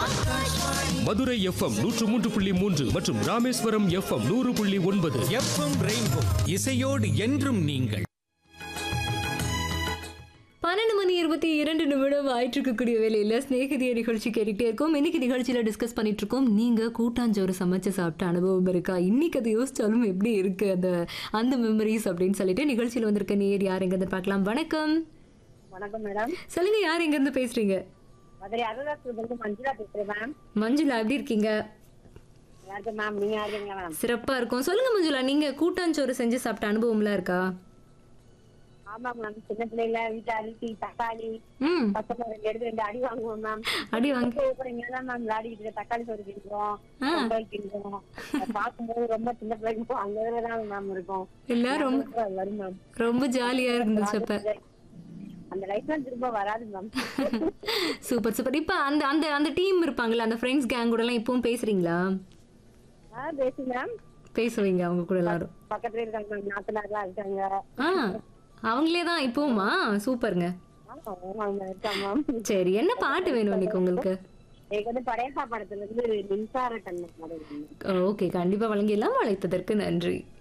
Madurai FM நூற்று மூன்று புள்ளி மூன்று மற்றும் ராமேஸ்வரம் எஃப்எம் நூறு புள்ளி ஒன்பது எஃப்எம் ரெயின்போ இசையோடு என்றும் நீங்கள் பன்னெண்டு மணி இருபத்தி இரண்டு நிமிடம் ஆயிட்டு இருக்கக்கூடிய வேலையில் ஸ்நேகிதிய நிகழ்ச்சி கேட்டுகிட்டே இருக்கோம் இன்னைக்கு நிகழ்ச்சியில் டிஸ்கஸ் பண்ணிட்டு இருக்கோம் நீங்கள் கூட்டாஞ்சோறு சமைச்சு சாப்பிட்ட அனுபவம் இருக்கா இன்னைக்கு அதை யோசிச்சாலும் எப்படி இருக்கு அந்த அந்த மெமரிஸ் அப்படின்னு சொல்லிட்டு நிகழ்ச்சியில் வந்திருக்க நேர் யார் எங்கேருந்து பார்க்கலாம் வணக்கம் வணக்கம் மேடம் சொல்லுங்க யார் எங்கேருந்து பேசுறீங்க மதுரை அருளாசிலிருந்து மஞ்சுளா பேசுறேன் மேம் மஞ்சுளா எப்படி இருக்கீங்க நல்லா இருக்கேன் மேம் நீங்க இருக்கீங்களா மேம் சிறப்பா இருக்கும் சொல்லுங்க மஞ்சுளா நீங்க கூட்டாஞ்சோறு செஞ்சு சாப்பிட்ட அனுபவம்லாம் இருக்கா ஆமா மேம் சின்ன பிள்ளைல வீட்டுல அரிசி தக்காளி ம் பசங்க ரெண்டு எடுத்து ரெண்டு அடி வாங்குவோம் மேம் அடி வாங்க இங்கதான் மேம் விளையாடிட்டு இருக்க தக்காளி சோறு கிண்டுவோம் ஆ. பொங்கல் கிண்டுவோம் அதை பார்க்கும்போது ரொம்ப சின்ன பிள்ளைங்க அங்க தான் மேம் இருக்கும் எல்லாரும் ரொம்ப ஞாபகம் வரும் மேம் ரொம்ப ஜாலியா இருந்துச்சு அப்ப அந்த லைஃப்லாம் திரும்ப வராது மேம் சூப்பர் சூப்பர் இப்போ அந்த அந்த அந்த டீம் இருப்பாங்கல்ல அந்த ஃப்ரெண்ட்ஸ் கேங் கூட எல்லாம் இப்பவும் பேசுறீங்களா ஆ பேசு மேம் பேசுவீங்க அவங்க கூட எல்லாரும் பக்கத்துல இருக்காங்க மேம் நாத்தனார்லாம் இருக்காங்க ஆ அவங்களே தான் இப்போவுமா சூப்பருங்க ஆமா, ஆமாங்க இருக்காங்க மேம் சரி என்ன பாட்டு வேணும் இன்னைக்கு உங்களுக்கு எனக்கு வந்து படையப்பா படத்துல இருந்து மின்சார கண்ணன் மாதிரி இருக்கு மேம். ஓகே கண்டிப்பா வழங்கிடலாம் அழைத்ததற்கு நன்றி